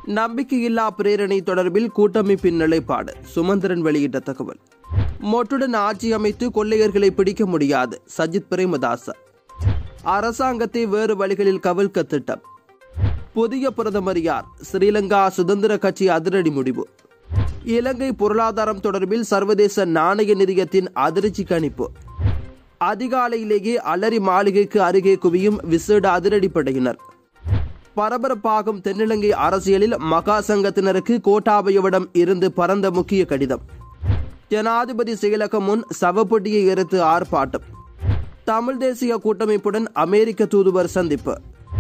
நம்பிக்கையில்லா பிரேரணை தொடர்பில் கூட்டமைப்பின் நிலைப்பாடு சுமந்திரன் வெளியிட்ட தகவல் மொட்டுடன் ஆட்சி அமைத்து கொள்ளையர்களை பிடிக்க முடியாது சஜித் பிரேமதாச அரசாங்கத்தை வேறு வழிகளில் கவிழ்க்க திட்டம் புதிய பிரதமர் யார் ஸ்ரீலங்கா சுதந்திர கட்சி அதிரடி முடிவு இலங்கை பொருளாதாரம் தொடர்பில் சர்வதேச நாணய நிதியத்தின் அதிர்ச்சி கணிப்பு அதிகாலையிலேயே அலரி மாளிகைக்கு அருகே குவியும் விசேட அதிரடிப்படையினர் பரபரப்பாகும் தென்னிலங்கை அரசியலில் மகா சங்கத்தினருக்கு கோட்டாபயவிடம் இருந்து பறந்த முக்கிய கடிதம் ஜனாதிபதி செயலகம் முன் சவப்பொட்டியை எரித்து ஆர்ப்பாட்டம் தமிழ் தேசிய கூட்டமைப்புடன் அமெரிக்க தூதுவர் சந்திப்பு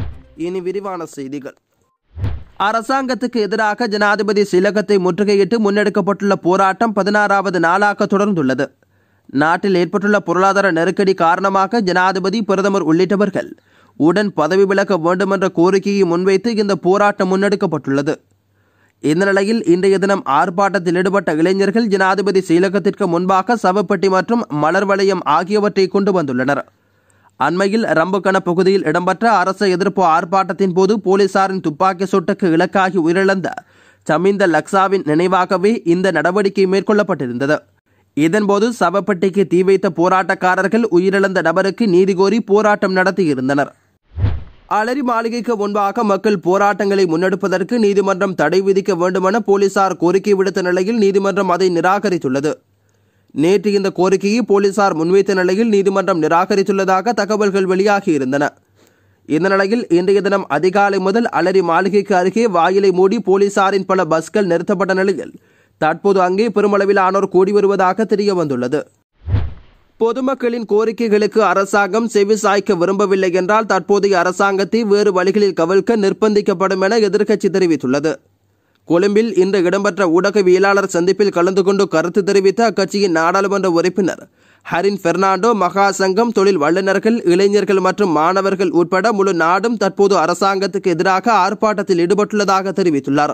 இனி விரிவான செய்திகள் அரசாங்கத்துக்கு எதிராக ஜனாதிபதி சிலகத்தை முற்றுகையிட்டு முன்னெடுக்கப்பட்டுள்ள போராட்டம் பதினாறாவது நாளாக தொடர்ந்துள்ளது நாட்டில் ஏற்பட்டுள்ள பொருளாதார நெருக்கடி காரணமாக ஜனாதிபதி பிரதமர் உள்ளிட்டவர்கள் உடன் பதவி விலக வேண்டுமென்ற கோரிக்கையை முன்வைத்து இந்த போராட்டம் முன்னெடுக்கப்பட்டுள்ளது இந்த நிலையில் இன்றைய தினம் ஆர்ப்பாட்டத்தில் ஈடுபட்ட இளைஞர்கள் ஜனாதிபதி செயலகத்திற்கு முன்பாக சவப்பெட்டி மற்றும் மலர் வளையம் ஆகியவற்றை கொண்டு வந்துள்ளனர் அண்மையில் ரம்புக்கண பகுதியில் இடம்பெற்ற அரசு எதிர்ப்பு ஆர்ப்பாட்டத்தின் போது போலீசாரின் துப்பாக்கி சூட்டுக்கு இலக்காகி உயிரிழந்த சமிந்த லக்ஸாவின் நினைவாகவே இந்த நடவடிக்கை மேற்கொள்ளப்பட்டிருந்தது இதன்போது சவப்பெட்டிக்கு தீ வைத்த போராட்டக்காரர்கள் உயிரிழந்த நபருக்கு நீதி கோரி போராட்டம் நடத்தியிருந்தனர் அலரி மாளிகைக்கு முன்பாக மக்கள் போராட்டங்களை முன்னெடுப்பதற்கு நீதிமன்றம் தடை விதிக்க வேண்டுமென போலீசார் கோரிக்கை விடுத்த நிலையில் நீதிமன்றம் அதை நிராகரித்துள்ளது நேற்று இந்த கோரிக்கையை போலீசார் முன்வைத்த நிலையில் நீதிமன்றம் நிராகரித்துள்ளதாக தகவல்கள் வெளியாகியிருந்தன இந்த நிலையில் இன்றைய தினம் அதிகாலை முதல் அலரி மாளிகைக்கு அருகே வாயிலை மூடி போலீசாரின் பல பஸ்கள் நிறுத்தப்பட்ட நிலையில் தற்போது அங்கே பெருமளவிலானோர் கூடி வருவதாக தெரிய வந்துள்ளது பொதுமக்களின் கோரிக்கைகளுக்கு அரசாங்கம் செவி சாய்க்க விரும்பவில்லை என்றால் தற்போதைய அரசாங்கத்தை வேறு வழிகளில் கவிழ்க்க நிர்பந்திக்கப்படும் என எதிர்க்கட்சி தெரிவித்துள்ளது கொழும்பில் இன்று இடம்பெற்ற ஊடகவியலாளர் சந்திப்பில் கலந்து கொண்டு கருத்து தெரிவித்த அக்கட்சியின் நாடாளுமன்ற உறுப்பினர் ஹரின் பெர்னாண்டோ மகா சங்கம் தொழில் வல்லுநர்கள் இளைஞர்கள் மற்றும் மாணவர்கள் உட்பட முழு நாடும் தற்போது அரசாங்கத்துக்கு எதிராக ஆர்ப்பாட்டத்தில் ஈடுபட்டுள்ளதாக தெரிவித்துள்ளார்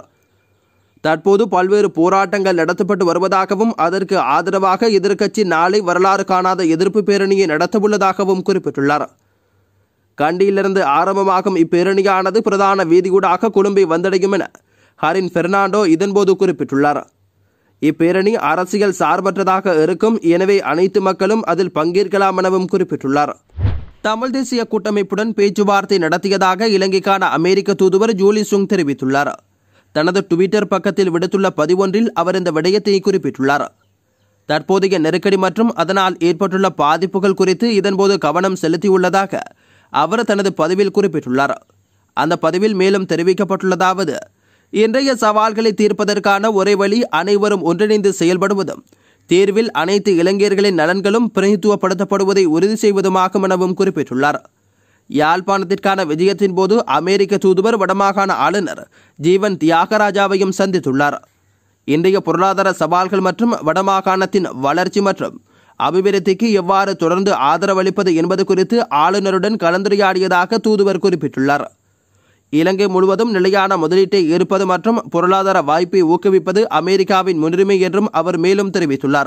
தற்போது பல்வேறு போராட்டங்கள் நடத்தப்பட்டு வருவதாகவும் அதற்கு ஆதரவாக எதிர்க்கட்சி நாளை வரலாறு காணாத எதிர்ப்பு பேரணியை நடத்தவுள்ளதாகவும் குறிப்பிட்டுள்ளார் கண்டியிலிருந்து ஆரம்பமாகும் இப்பேரணியானது பிரதான வீதியூடாக கொழும்பை வந்தடையும் என ஹரின் பெர்னாண்டோ இதன்போது குறிப்பிட்டுள்ளார் இப்பேரணி அரசியல் சார்பற்றதாக இருக்கும் எனவே அனைத்து மக்களும் அதில் பங்கேற்கலாம் எனவும் குறிப்பிட்டுள்ளார் தமிழ் தேசிய கூட்டமைப்புடன் பேச்சுவார்த்தை நடத்தியதாக இலங்கைக்கான அமெரிக்க தூதுவர் ஜூலி சுங் தெரிவித்துள்ளார் தனது டுவிட்டர் பக்கத்தில் விடுத்துள்ள பதிவொன்றில் அவர் இந்த விடயத்தை குறிப்பிட்டுள்ளார் தற்போதைய நெருக்கடி மற்றும் அதனால் ஏற்பட்டுள்ள பாதிப்புகள் குறித்து இதன்போது கவனம் செலுத்தியுள்ளதாக அவர் தனது பதிவில் குறிப்பிட்டுள்ளார் அந்த பதிவில் மேலும் தெரிவிக்கப்பட்டுள்ளதாவது இன்றைய சவால்களை தீர்ப்பதற்கான ஒரே வழி அனைவரும் ஒன்றிணைந்து செயல்படுவதும் தேர்வில் அனைத்து இளைஞர்களின் நலன்களும் பிரதித்துவப்படுத்தப்படுவதை உறுதி செய்வதுமாகும் எனவும் குறிப்பிட்டுள்ளார் யாழ்ப்பாணத்திற்கான விஜயத்தின் போது அமெரிக்க தூதுவர் வடமாகாண ஆளுநர் ஜீவன் தியாகராஜாவையும் சந்தித்துள்ளார் இன்றைய பொருளாதார சவால்கள் மற்றும் வடமாகாணத்தின் வளர்ச்சி மற்றும் அபிவிருத்திக்கு எவ்வாறு தொடர்ந்து ஆதரவளிப்பது என்பது குறித்து ஆளுநருடன் கலந்துரையாடியதாக தூதுவர் குறிப்பிட்டுள்ளார் இலங்கை முழுவதும் நிலையான முதலீட்டை ஈர்ப்பது மற்றும் பொருளாதார வாய்ப்பை ஊக்குவிப்பது அமெரிக்காவின் முன்னுரிமை என்றும் அவர் மேலும் தெரிவித்துள்ளார்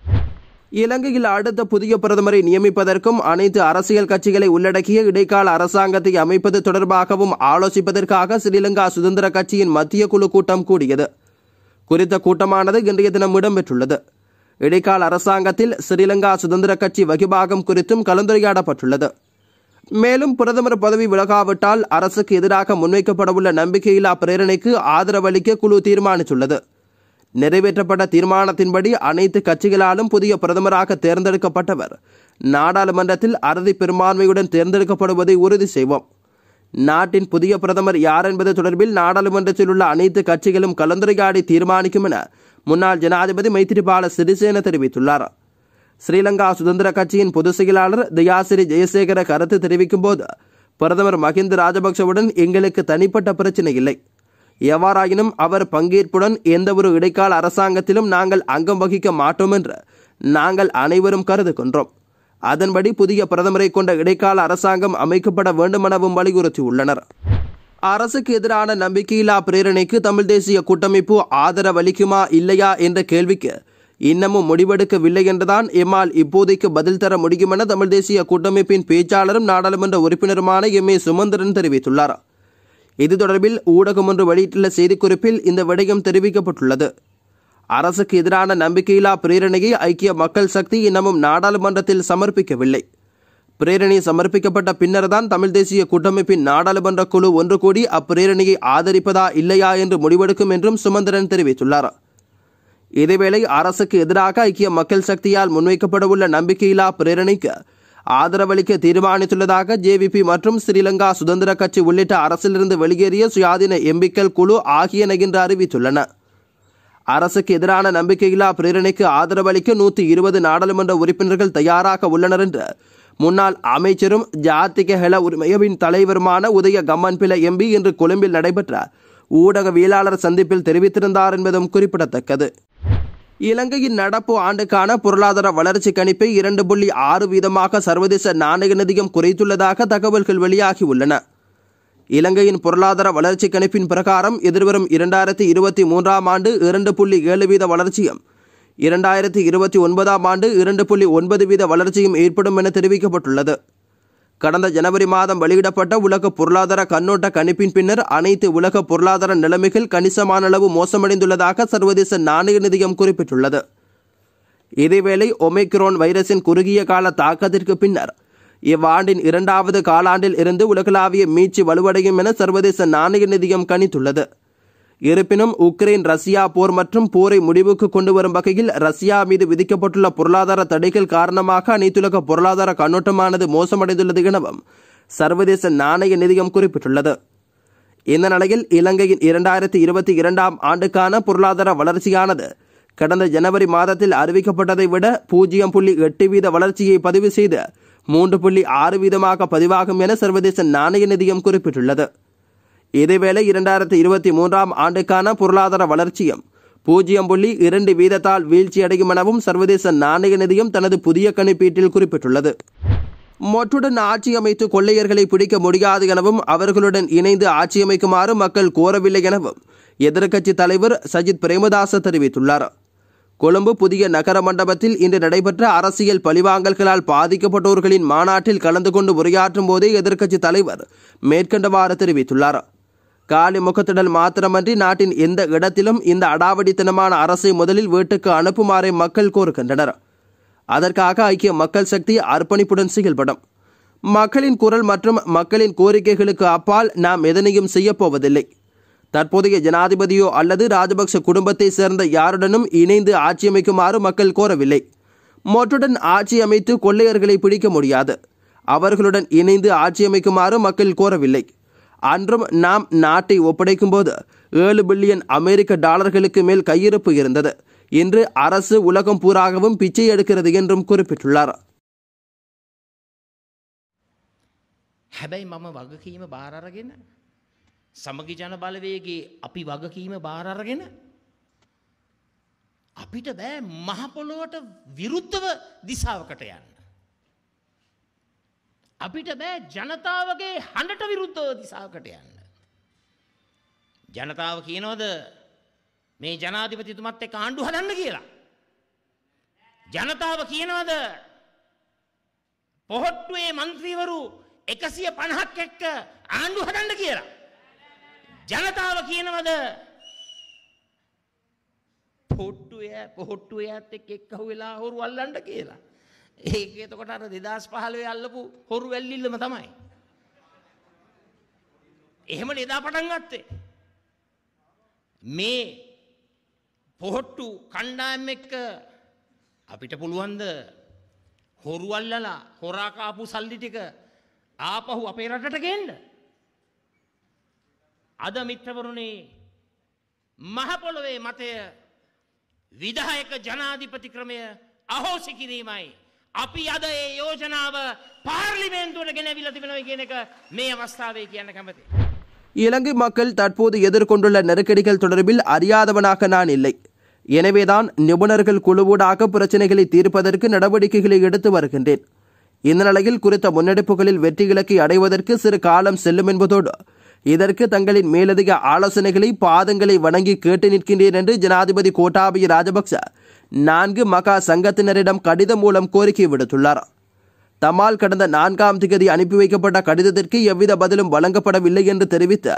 இலங்கையில் அடுத்த புதிய பிரதமரை நியமிப்பதற்கும் அனைத்து அரசியல் கட்சிகளை உள்ளடக்கிய இடைக்கால அரசாங்கத்தை அமைப்பது தொடர்பாகவும் ஆலோசிப்பதற்காக ஸ்ரீலங்கா சுதந்திர கட்சியின் மத்திய குழு கூட்டம் கூடியது குறித்த கூட்டமானது இன்றைய தினம் இடம்பெற்றுள்ளது இடைக்கால அரசாங்கத்தில் ஸ்ரீலங்கா சுதந்திர கட்சி வகிபாகம் குறித்தும் கலந்துரையாடப்பட்டுள்ளது மேலும் பிரதமர் பதவி விலகாவிட்டால் அரசுக்கு எதிராக முன்வைக்கப்படவுள்ள நம்பிக்கையில்லா பிரேரணைக்கு ஆதரவளிக்க குழு தீர்மானித்துள்ளது நிறைவேற்றப்பட்ட தீர்மானத்தின்படி அனைத்து கட்சிகளாலும் புதிய பிரதமராக தேர்ந்தெடுக்கப்பட்டவர் நாடாளுமன்றத்தில் அறுதி பெரும்பான்மையுடன் தேர்ந்தெடுக்கப்படுவதை உறுதி செய்வோம் நாட்டின் புதிய பிரதமர் யார் என்பது தொடர்பில் நாடாளுமன்றத்தில் உள்ள அனைத்து கட்சிகளும் கலந்துரையாடி தீர்மானிக்கும் என முன்னாள் ஜனாதிபதி மைத்திரிபால சிறிசேன தெரிவித்துள்ளார் ஸ்ரீலங்கா சுதந்திர கட்சியின் பொதுச் செயலாளர் தயாசிரி ஜெயசேகர கருத்து தெரிவிக்கும் போது பிரதமர் மஹிந்த ராஜபக்சவுடன் எங்களுக்கு தனிப்பட்ட பிரச்சனை இல்லை எவ்வாறாயினும் அவர் பங்கேற்புடன் எந்தவொரு இடைக்கால அரசாங்கத்திலும் நாங்கள் அங்கம் வகிக்க மாட்டோம் என்று நாங்கள் அனைவரும் கருதுகின்றோம் அதன்படி புதிய பிரதமரை கொண்ட இடைக்கால அரசாங்கம் அமைக்கப்பட வேண்டுமெனவும் வலியுறுத்தியுள்ளனர் அரசுக்கு எதிரான நம்பிக்கையில்லா பிரேரணைக்கு தமிழ் தேசிய கூட்டமைப்பு ஆதரவளிக்குமா இல்லையா என்ற கேள்விக்கு இன்னமும் முடிவெடுக்கவில்லை என்றுதான் எம்மால் இப்போதைக்கு பதில் தர முடியும் என தமிழ் தேசிய கூட்டமைப்பின் பேச்சாளரும் நாடாளுமன்ற உறுப்பினருமான எம் ஏ சுமந்திரன் தெரிவித்துள்ளார் இது தொடர்பில் ஊடகம் ஒன்று வெளியிட்டுள்ள செய்திக்குறிப்பில் இந்த விடயம் தெரிவிக்கப்பட்டுள்ளது அரசுக்கு எதிரான நம்பிக்கையில்லா பிரேரணையை ஐக்கிய மக்கள் சக்தி இன்னமும் நாடாளுமன்றத்தில் சமர்ப்பிக்கவில்லை பிரேரணை சமர்ப்பிக்கப்பட்ட பின்னர்தான் தமிழ் தேசிய கூட்டமைப்பின் நாடாளுமன்ற குழு ஒன்று கூடி அப்பிரேரணையை ஆதரிப்பதா இல்லையா என்று முடிவெடுக்கும் என்றும் சுமந்திரன் தெரிவித்துள்ளார் இதேவேளை அரசுக்கு எதிராக ஐக்கிய மக்கள் சக்தியால் முன்வைக்கப்படவுள்ள நம்பிக்கையில்லா பிரேரணைக்கு ஆதரவளிக்க தீர்மானித்துள்ளதாக ஜேவிபி மற்றும் ஸ்ரீலங்கா சுதந்திர கட்சி உள்ளிட்ட அரசிலிருந்து வெளியேறிய சுயாதீன எம்பிக்கள் குழு ஆகியன இன்று அறிவித்துள்ளன அரசுக்கு எதிரான நம்பிக்கையில்லா பிரேரணைக்கு ஆதரவளிக்க நூற்றி இருபது நாடாளுமன்ற உறுப்பினர்கள் தயாராக உள்ளனர் என்று முன்னாள் அமைச்சரும் ஜாத்திக ஹெல உரிமையவின் தலைவருமான உதய கம்மன்பில எம்பி இன்று கொழும்பில் நடைபெற்ற ஊடகவியலாளர் சந்திப்பில் தெரிவித்திருந்தார் என்பதும் குறிப்பிடத்தக்கது இலங்கையின் நடப்பு ஆண்டுக்கான பொருளாதார வளர்ச்சி கணிப்பை இரண்டு புள்ளி ஆறு வீதமாக சர்வதேச நாணய நிதியம் குறைத்துள்ளதாக தகவல்கள் வெளியாகியுள்ளன இலங்கையின் பொருளாதார வளர்ச்சி கணிப்பின் பிரகாரம் எதிர்வரும் இரண்டாயிரத்தி இருபத்தி மூன்றாம் ஆண்டு இரண்டு புள்ளி ஏழு வீத வளர்ச்சியும் இரண்டாயிரத்தி இருபத்தி ஒன்பதாம் ஆண்டு இரண்டு புள்ளி ஒன்பது வீத வளர்ச்சியும் ஏற்படும் என தெரிவிக்கப்பட்டுள்ளது கடந்த ஜனவரி மாதம் வெளியிடப்பட்ட உலக பொருளாதார கண்ணோட்ட கணிப்பின் பின்னர் அனைத்து உலக பொருளாதார நிலைமைகள் கணிசமான அளவு மோசமடைந்துள்ளதாக சர்வதேச நாணய நிதியம் குறிப்பிட்டுள்ளது இதேவேளை ஒமைக்ரோன் வைரஸின் குறுகிய கால தாக்கத்திற்கு பின்னர் இவ்வாண்டின் இரண்டாவது காலாண்டில் இருந்து உலகளாவிய மீட்சி வலுவடையும் என சர்வதேச நாணய நிதியம் கணித்துள்ளது இருப்பினும் உக்ரைன் ரஷ்யா போர் மற்றும் போரை முடிவுக்கு கொண்டு வரும் வகையில் ரஷ்யா மீது விதிக்கப்பட்டுள்ள பொருளாதார தடைகள் காரணமாக அனைத்துலக பொருளாதார கண்ணோட்டமானது மோசமடைந்துள்ளது எனவும் சர்வதேச நாணய நிதியம் குறிப்பிட்டுள்ளது இந்த நிலையில் இலங்கையின் இரண்டாயிரத்தி இருபத்தி இரண்டாம் ஆண்டுக்கான பொருளாதார வளர்ச்சியானது கடந்த ஜனவரி மாதத்தில் அறிவிக்கப்பட்டதை விட பூஜ்ஜியம் புள்ளி எட்டு வீத வளர்ச்சியை பதிவு செய்து மூன்று புள்ளி ஆறு வீதமாக பதிவாகும் என சர்வதேச நாணய நிதியம் குறிப்பிட்டுள்ளது இதேவேளை இரண்டாயிரத்தி இருபத்தி மூன்றாம் ஆண்டுக்கான பொருளாதார வளர்ச்சியும் பூஜ்ஜியம் புள்ளி இரண்டு வீதத்தால் வீழ்ச்சியடையும் எனவும் சர்வதேச நாணய நிதியம் தனது புதிய கணிப்பீட்டில் குறிப்பிட்டுள்ளது மொட்டுடன் ஆட்சி அமைத்து கொள்ளையர்களை பிடிக்க முடியாது எனவும் அவர்களுடன் இணைந்து ஆட்சி அமைக்குமாறு மக்கள் கோரவில்லை எனவும் எதிர்க்கட்சி தலைவர் சஜித் பிரேமதாச தெரிவித்துள்ளார் கொழும்பு புதிய நகர மண்டபத்தில் இன்று நடைபெற்ற அரசியல் பழிவாங்கல்களால் பாதிக்கப்பட்டோர்களின் மாநாட்டில் கலந்து கொண்டு உரையாற்றும் போதே எதிர்க்கட்சி தலைவர் மேற்கண்டவாறு தெரிவித்துள்ளார் காலி முகத்திடல் மாத்திரமன்றி நாட்டின் எந்த இடத்திலும் இந்த அடாவடித்தனமான அரசை முதலில் வீட்டுக்கு அனுப்புமாறு மக்கள் கோருகின்றனர் அதற்காக ஐக்கிய மக்கள் சக்தி அர்ப்பணிப்புடன் செயல்படும் மக்களின் குரல் மற்றும் மக்களின் கோரிக்கைகளுக்கு அப்பால் நாம் எதனையும் செய்யப்போவதில்லை தற்போதைய ஜனாதிபதியோ அல்லது ராஜபக்ச குடும்பத்தை சேர்ந்த யாருடனும் இணைந்து ஆட்சி அமைக்குமாறு மக்கள் கோரவில்லை மொட்டுடன் ஆட்சி அமைத்து கொள்ளையர்களை பிடிக்க முடியாது அவர்களுடன் இணைந்து ஆட்சி அமைக்குமாறு மக்கள் கோரவில்லை அன்றும் நாம் நாட்டை ஒப்படைக்கும் போது ஏழு பில்லியன் அமெரிக்க டாலர்களுக்கு மேல் கையிருப்பு இருந்தது இன்று அரசு உலகம் பூராகவும் பிச்சை எடுக்கிறது என்றும் குறிப்பிட்டுள்ளார் හැබැයි මම වගකීම බාරරගෙන සමගි ජන බලවේගේ අපි වගකීම බාරරගෙන අපිට බෑ මහපොළොවට විරුද්ධව දිසාවකට යන්න. අපිට බෑ ජනතාවගේ හඬට විරුද්ධව දිසාවකට යන්න. ජනතාව කියනවද මේ ජනාධිපතිතුමත් එක්ක ආණ්ඩු හදන්න කියලා. ජනතාව කියනවද පොහොට්ටුවේ මන්ත්‍රීවරු එකසිය පණහක් එක්ක ආණ්ඩු හදන්න කියලා. ජනතාව කියනවද පොට්ටුය පොහොට්ටුවයත් එක් එක්කහු වෙලා හොරු අල්ලන්ට කියලා. ඒක එතකොට අර දෙදස් පහලවේ අල්ලපු හොරු වැල්ලිල්ලම තමයි. එහෙම එදා පටන් ගත්තේ. මේ පොහොට්ටු කණ්ඩායම් එක්ක අපිට පුළුවන්ද හොරුවල්ලලා හොරාකාපු සල්ලි ටික ආපහු අපේ රටට ගෙන්ඩ. අද මිත්‍රවරුණේ මහපොළොවේ මතය විදායක ජනාධිපති ක්‍රමය අහෝසි කිරීමයි. අපි අද ඒ යෝජනාව පාර්ලිමේන්තුවට ගෙනවිල තිබෙනව කියන එක මේ අවස්ථාවේ කියන්න කැමති. இலங்கை மக்கள் தற்போது எதிர்கொண்டுள்ள நெருக்கடிகள் தொடர்பில் அறியாதவனாக நான் இல்லை எனவேதான் நிபுணர்கள் குழுவூடாக பிரச்சனைகளை தீர்ப்பதற்கு நடவடிக்கைகளை எடுத்து வருகின்றேன் இந்த நிலையில் குறித்த முன்னெடுப்புகளில் வெற்றி இலக்கை அடைவதற்கு சிறு காலம் செல்லும் என்பதோடு இதற்கு தங்களின் மேலதிக ஆலோசனைகளை பாதங்களை வணங்கி கேட்டு நிற்கின்றேன் என்று ஜனாதிபதி கோட்டாபய ராஜபக்ச நான்கு மகா சங்கத்தினரிடம் கடிதம் மூலம் கோரிக்கை விடுத்துள்ளார் தம்மால் கடந்த நான்காம் திகதி அனுப்பி வைக்கப்பட்ட கடிதத்திற்கு எவ்வித பதிலும் வழங்கப்படவில்லை என்று தெரிவித்து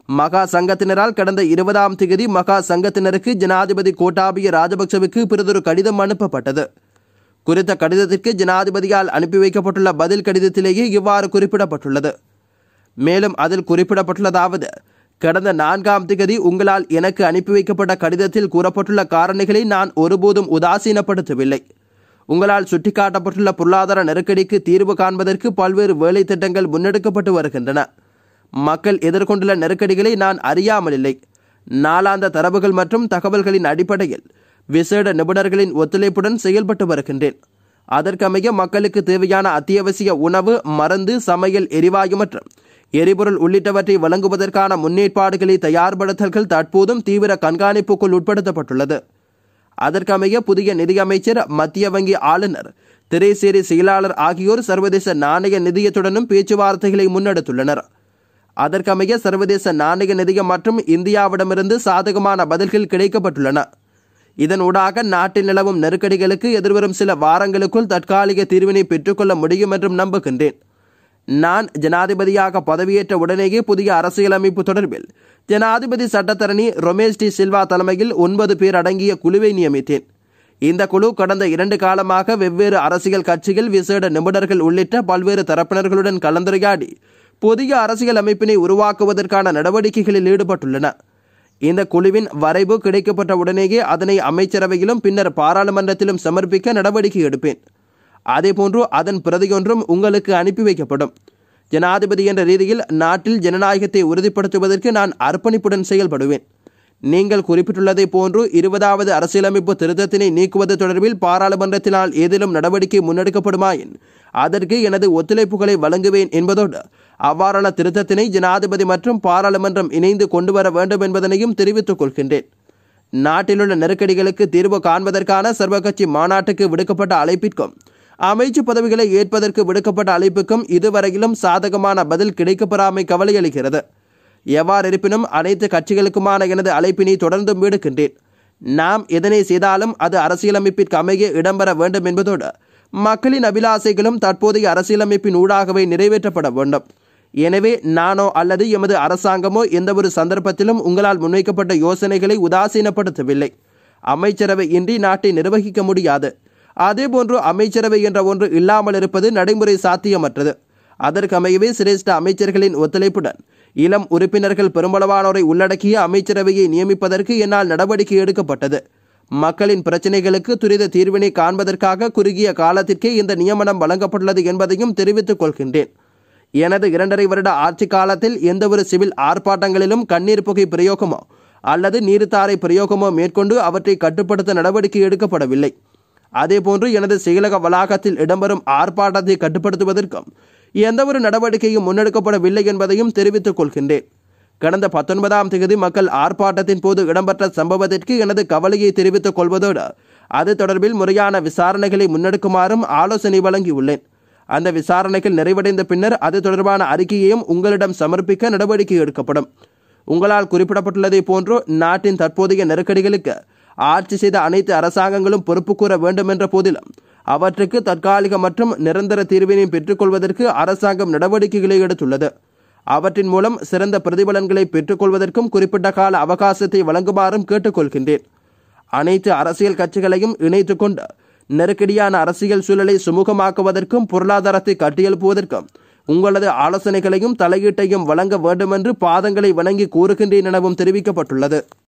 மகா சங்கத்தினரால் கடந்த இருபதாம் தேதி மகா சங்கத்தினருக்கு ஜனாதிபதி கோட்டாபிய ராஜபக்சவுக்கு பிறதொரு கடிதம் அனுப்பப்பட்டது குறித்த கடிதத்திற்கு ஜனாதிபதியால் அனுப்பி வைக்கப்பட்டுள்ள பதில் கடிதத்திலேயே இவ்வாறு குறிப்பிடப்பட்டுள்ளது மேலும் அதில் குறிப்பிடப்பட்டுள்ளதாவது கடந்த நான்காம் திகதி உங்களால் எனக்கு அனுப்பி வைக்கப்பட்ட கடிதத்தில் கூறப்பட்டுள்ள காரணிகளை நான் ஒருபோதும் உதாசீனப்படுத்தவில்லை உங்களால் சுட்டிக்காட்டப்பட்டுள்ள பொருளாதார நெருக்கடிக்கு தீர்வு காண்பதற்கு பல்வேறு வேலை திட்டங்கள் முன்னெடுக்கப்பட்டு வருகின்றன மக்கள் எதிர்கொண்டுள்ள நெருக்கடிகளை நான் அறியாமலில்லை நாளாந்த தரவுகள் மற்றும் தகவல்களின் அடிப்படையில் விசேட நிபுணர்களின் ஒத்துழைப்புடன் செயல்பட்டு வருகின்றேன் அதற்கமைய மக்களுக்கு தேவையான அத்தியாவசிய உணவு மருந்து சமையல் எரிவாயு மற்றும் எரிபொருள் உள்ளிட்டவற்றை வழங்குவதற்கான முன்னேற்பாடுகளை தயார்படுத்தல்கள் தற்போதும் தீவிர கண்காணிப்புக்குள் உட்படுத்தப்பட்டுள்ளது அதற்கமைய புதிய நிதியமைச்சர் மத்திய வங்கி ஆளுநர் திரைசேரி செயலாளர் ஆகியோர் சர்வதேச நாணய நிதியத்துடனும் பேச்சுவார்த்தைகளை முன்னெடுத்துள்ளனர் அதற்கமைய சர்வதேச நாணய நிதியம் மற்றும் இந்தியாவிடமிருந்து சாதகமான பதில்கள் கிடைக்கப்பட்டுள்ளன இதன் ஊடாக நாட்டில் நிலவும் நெருக்கடிகளுக்கு எதிர்வரும் சில வாரங்களுக்குள் தற்காலிக தீர்வினை பெற்றுக்கொள்ள முடியும் என்றும் நம்புகின்றேன் நான் ஜனாதிபதியாக பதவியேற்ற உடனேயே புதிய அரசியலமைப்பு தொடர்பில் ஜனாதிபதி சட்டத்தரணி ரொமேஷ் டி சில்வா தலைமையில் ஒன்பது பேர் அடங்கிய குழுவை நியமித்தேன் இந்த குழு கடந்த இரண்டு காலமாக வெவ்வேறு அரசியல் கட்சிகள் விசேட நிபுணர்கள் உள்ளிட்ட பல்வேறு தரப்பினர்களுடன் கலந்துரையாடி புதிய அரசியல் அமைப்பினை உருவாக்குவதற்கான நடவடிக்கைகளில் ஈடுபட்டுள்ளன இந்த குழுவின் வரைவு கிடைக்கப்பட்ட உடனேயே அதனை அமைச்சரவையிலும் பின்னர் பாராளுமன்றத்திலும் சமர்ப்பிக்க நடவடிக்கை எடுப்பேன் அதேபோன்று அதன் பிரதியொன்றும் உங்களுக்கு அனுப்பி வைக்கப்படும் ஜனாதிபதி என்ற ரீதியில் நாட்டில் ஜனநாயகத்தை உறுதிப்படுத்துவதற்கு நான் அர்ப்பணிப்புடன் செயல்படுவேன் நீங்கள் குறிப்பிட்டுள்ளதை போன்று இருபதாவது அரசியலமைப்பு திருத்தத்தினை நீக்குவது தொடர்பில் பாராளுமன்றத்தினால் ஏதேனும் நடவடிக்கை முன்னெடுக்கப்படுமாயின் அதற்கு எனது ஒத்துழைப்புகளை வழங்குவேன் என்பதோடு அவ்வாறான திருத்தத்தினை ஜனாதிபதி மற்றும் பாராளுமன்றம் இணைந்து கொண்டு வர வேண்டும் என்பதனையும் தெரிவித்துக் கொள்கின்றேன் நாட்டிலுள்ள நெருக்கடிகளுக்கு தீர்வு காண்பதற்கான சர்வகட்சி மாநாட்டுக்கு விடுக்கப்பட்ட அழைப்பிற்கும் அமைச்சு பதவிகளை ஏற்பதற்கு விடுக்கப்பட்ட அழைப்புக்கும் இதுவரையிலும் சாதகமான பதில் கிடைக்கப்பெறாமை கவலையளிக்கிறது எவ்வாறு இருப்பினும் அனைத்து கட்சிகளுக்குமான எனது அழைப்பினை தொடர்ந்தும் விடுக்கின்றேன் நாம் எதனை செய்தாலும் அது அரசியலமைப்பிற்கு அமைய இடம்பெற வேண்டும் என்பதோடு மக்களின் அபிலாசைகளும் தற்போதைய அரசியலமைப்பின் ஊடாகவே நிறைவேற்றப்பட வேண்டும் எனவே நானோ அல்லது எமது அரசாங்கமோ எந்தவொரு சந்தர்ப்பத்திலும் உங்களால் முன்வைக்கப்பட்ட யோசனைகளை உதாசீனப்படுத்தவில்லை அமைச்சரவை இன்றி நாட்டை நிர்வகிக்க முடியாது அதேபோன்று அமைச்சரவை என்ற ஒன்று இல்லாமல் இருப்பது நடைமுறை சாத்தியமற்றது அதற்கமையவே சிரேஷ்ட அமைச்சர்களின் ஒத்துழைப்புடன் இளம் உறுப்பினர்கள் பெரும்பளவானோரை உள்ளடக்கிய அமைச்சரவையை நியமிப்பதற்கு என்னால் நடவடிக்கை எடுக்கப்பட்டது மக்களின் பிரச்சினைகளுக்கு துரித தீர்வினை காண்பதற்காக குறுகிய காலத்திற்கே இந்த நியமனம் வழங்கப்பட்டுள்ளது என்பதையும் தெரிவித்துக் கொள்கின்றேன் எனது இரண்டரை வருட ஆட்சி காலத்தில் எந்தவொரு சிவில் ஆர்ப்பாட்டங்களிலும் கண்ணீர் புகை பிரயோகமோ அல்லது நீர்த்தாரை பிரயோகமோ மேற்கொண்டு அவற்றை கட்டுப்படுத்த நடவடிக்கை எடுக்கப்படவில்லை அதேபோன்று எனது செயலக வளாகத்தில் இடம்பெறும் ஆர்ப்பாட்டத்தை கட்டுப்படுத்துவதற்கும் எந்தவொரு நடவடிக்கையும் முன்னெடுக்கப்படவில்லை என்பதையும் தெரிவித்துக் கொள்கின்றேன் கடந்த பத்தொன்பதாம் தேதி மக்கள் ஆர்ப்பாட்டத்தின் போது இடம்பெற்ற சம்பவத்திற்கு எனது கவலையை தெரிவித்துக் கொள்வதோடு அது தொடர்பில் முறையான விசாரணைகளை முன்னெடுக்குமாறும் ஆலோசனை வழங்கியுள்ளேன் அந்த விசாரணைகள் நிறைவடைந்த பின்னர் அது தொடர்பான அறிக்கையையும் உங்களிடம் சமர்ப்பிக்க நடவடிக்கை எடுக்கப்படும் உங்களால் குறிப்பிடப்பட்டுள்ளதை போன்று நாட்டின் தற்போதைய நெருக்கடிகளுக்கு ஆட்சி செய்த அனைத்து அரசாங்கங்களும் பொறுப்பு கூற வேண்டும் என்ற போதிலும் அவற்றுக்கு தற்காலிக மற்றும் நிரந்தர தீர்வினை பெற்றுக்கொள்வதற்கு அரசாங்கம் நடவடிக்கைகளை எடுத்துள்ளது அவற்றின் மூலம் சிறந்த பிரதிபலன்களை பெற்றுக்கொள்வதற்கும் குறிப்பிட்ட கால அவகாசத்தை வழங்குமாறும் கேட்டுக்கொள்கின்றேன் அனைத்து அரசியல் கட்சிகளையும் இணைத்துக் கொண்டு நெருக்கடியான அரசியல் சூழலை சுமூகமாக்குவதற்கும் பொருளாதாரத்தை கட்டியெழுப்புவதற்கும் உங்களது ஆலோசனைகளையும் தலையீட்டையும் வழங்க வேண்டுமென்று பாதங்களை வணங்கி கூறுகின்றேன் எனவும் தெரிவிக்கப்பட்டுள்ளது